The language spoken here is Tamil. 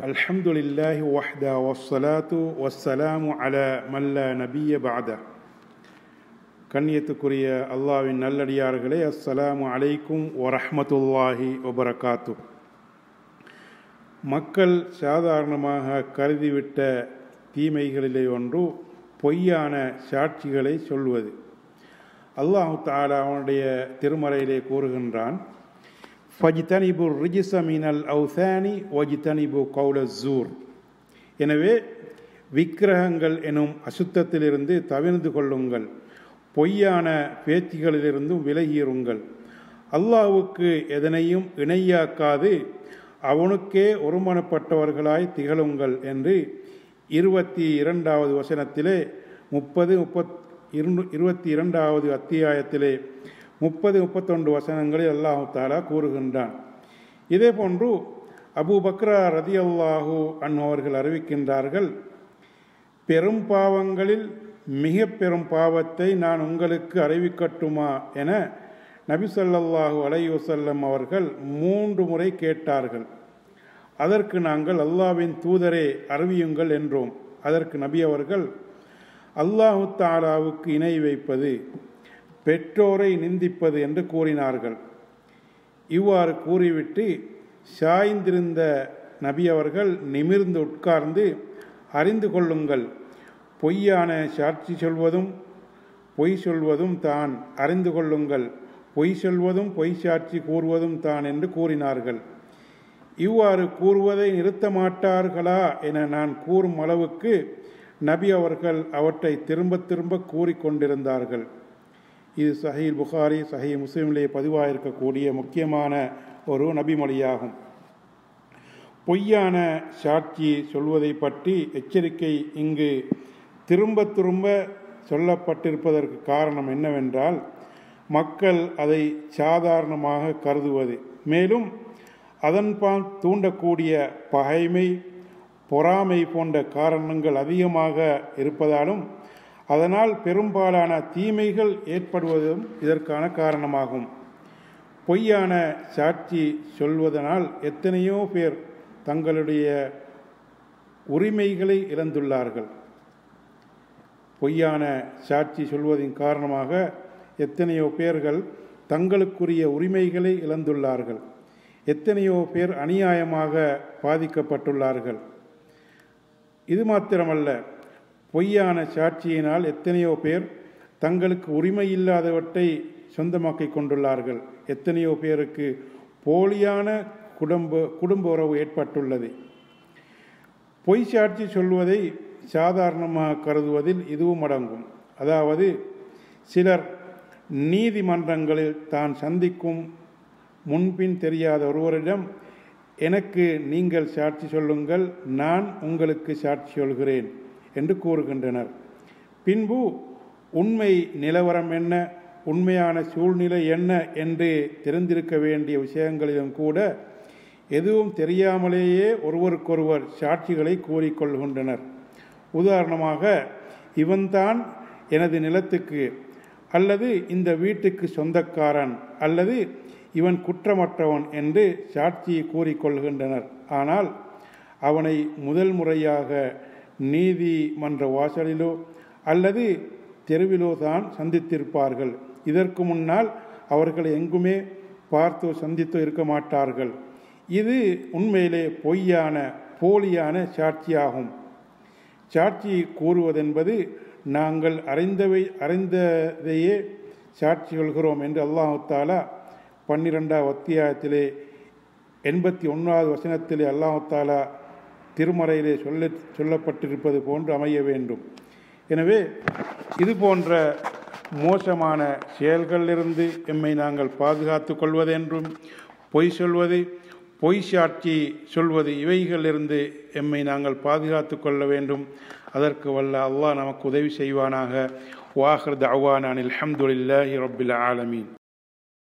الحمد لله وحده والصلاة والسلام على من لا نبي بعده கண்ணியத்துக்குரிய அல்லாவின் நல்லடியார்களே அஸ்ஸலாமு அலைக்கும் வரஹ்மத்துல்லாஹி வபரகாத்து மக்கள் சாதாரணமாக கருதிவிட்ட தீமைகளிலே ஒன்று பொய்யான சாட்சிகளை சொல்வது அல்லாஹு தாலா அவனுடைய திருமறையிலே கூறுகின்றான் ஃபஜ்தனிபு ரிஜிச மினல் அவுசானி ஒஜிதனிபு கவுல ஜூர் எனவே விக்கிரகங்கள் எனும் அசுத்தத்திலிருந்து தவிர்ந்து கொள்ளுங்கள் பொய்யான பேச்சுகளிலிருந்தும் விலகியிருங்கள் அல்லாவுக்கு எதனையும் இணையாக்காது அவனுக்கே ஒருமனப்பட்டவர்களாய் திகழுங்கள் என்று இருபத்தி இரண்டாவது வசனத்திலே முப்பது முப்பத் இருபத்தி இரண்டாவது அத்தியாயத்திலே முப்பது முப்பத்தொன்று வசனங்களில் அல்லாஹு தாலா கூறுகின்றான் இதே போன்று அபு பக்ரா ரதி அல்லாஹூ அன்னவர்கள் அறிவிக்கின்றார்கள் பெரும் பாவங்களில் மிக பெரும் பாவத்தை நான் உங்களுக்கு அறிவிக்கட்டுமா என நபி சொல்லாஹு அலை வசல்லம் அவர்கள் மூன்று முறை கேட்டார்கள் அதற்கு நாங்கள் அல்லாவின் தூதரே அறிவியுங்கள் என்றோம் அதற்கு நபி அவர்கள் அல்லாஹு தாலாவுக்கு இணை வைப்பது பெற்றோரை நிந்திப்பது என்று கூறினார்கள் இவ்வாறு கூறிவிட்டு சாய்ந்திருந்த நபி அவர்கள் நிமிர்ந்து உட்கார்ந்து அறிந்து கொள்ளுங்கள் பொய்யான சாட்சி சொல்வதும் பொய் சொல்வதும் தான் அறிந்து கொள்ளுங்கள் பொய் சொல்வதும் பொய் சாட்சி கூறுவதும் தான் என்று கூறினார்கள் இவ்வாறு கூறுவதை நிறுத்த மாட்டார்களா என நான் கூறும் அளவுக்கு நபி அவர்கள் அவற்றை திரும்ப திரும்ப கூறிக்கொண்டிருந்தார்கள் இது சஹீல் புகாரி சஹி முஸ்லீமிலே பதிவாயிருக்கக்கூடிய முக்கியமான ஒரு நபிமொழியாகும் பொய்யான சாட்சி சொல்வதை பற்றி எச்சரிக்கை இங்கு திரும்ப திரும்ப சொல்லப்பட்டிருப்பதற்கு காரணம் என்னவென்றால் மக்கள் அதை சாதாரணமாக கருதுவது மேலும் அதன்பால் தூண்டக்கூடிய பகைமை பொறாமை போன்ற காரணங்கள் அதிகமாக இருப்பதாலும் அதனால் பெரும்பாலான தீமைகள் ஏற்படுவதும் இதற்கான காரணமாகும் பொய்யான சாட்சி சொல்வதனால் எத்தனையோ பேர் தங்களுடைய உரிமைகளை இழந்துள்ளார்கள் பொய்யான சாட்சி சொல்வதின் காரணமாக எத்தனையோ பேர்கள் தங்களுக்குரிய உரிமைகளை இழந்துள்ளார்கள் எத்தனையோ பேர் அநியாயமாக பாதிக்கப்பட்டுள்ளார்கள் இது மாத்திரமல்ல பொய்யான சாட்சியினால் எத்தனையோ பேர் தங்களுக்கு உரிமை இல்லாதவற்றை சொந்தமாக்கிக் கொண்டுள்ளார்கள் எத்தனையோ பேருக்கு போலியான குடும்ப குடும்ப உறவு ஏற்பட்டுள்ளது பொய் சாட்சி சொல்வதை சாதாரணமாக கருதுவதில் இதுவும் அடங்கும் அதாவது சிலர் நீதிமன்றங்களில் தான் சந்திக்கும் முன்பின் தெரியாத ஒருவரிடம் எனக்கு நீங்கள் சாட்சி சொல்லுங்கள் நான் உங்களுக்கு சாட்சி சொல்கிறேன் என்று கூறுகின்றனர் பின்பு உண்மை நிலவரம் என்ன உண்மையான சூழ்நிலை என்ன என்று தெரிந்திருக்க வேண்டிய விஷயங்களிலும் கூட எதுவும் தெரியாமலேயே ஒருவருக்கொருவர் சாட்சிகளை கூறிக்கொள்கின்றனர் உதாரணமாக இவன்தான் எனது நிலத்துக்கு அல்லது இந்த வீட்டுக்கு சொந்தக்காரன் அல்லது இவன் குற்றமற்றவன் என்று சாட்சியை கூறிக்கொள்கின்றனர் ஆனால் அவனை முதல் முறையாக நீதிமன்ற வாசலிலோ அல்லது தெருவிலோ தான் சந்தித்திருப்பார்கள் இதற்கு முன்னால் அவர்கள் எங்குமே பார்த்தோ சந்தித்தோ இருக்க மாட்டார்கள் இது உண்மையிலே பொய்யான போலியான சாட்சியாகும் சாட்சி கூறுவதென்பது நாங்கள் அறிந்தவை அறிந்ததையே சாட்சி கொள்கிறோம் என்று அல்லாஹு தாலா பன்னிரெண்டாவது அத்தியாயத்திலே எண்பத்தி ஒன்றாவது வசனத்திலே அல்லாஹு தாலா திருமறையிலே சொல்ல சொல்லப்பட்டிருப்பது போன்று அமைய வேண்டும் எனவே இது போன்ற மோசமான செயல்களிலிருந்து எம்மை நாங்கள் பாதுகாத்து கொள்வதென்றும் பொய் சொல்வது பொய் சாட்சி சொல்வது இவைகளிலிருந்து எம்மை நாங்கள் பாதுகாத்து கொள்ள வேண்டும் அதற்கு வல்ல அல்லாஹ் நமக்கு உதவி செய்வானாக வாஹர் தவான் அனில் அஹமதுல்லாஹி ரபில் ஆலமீன்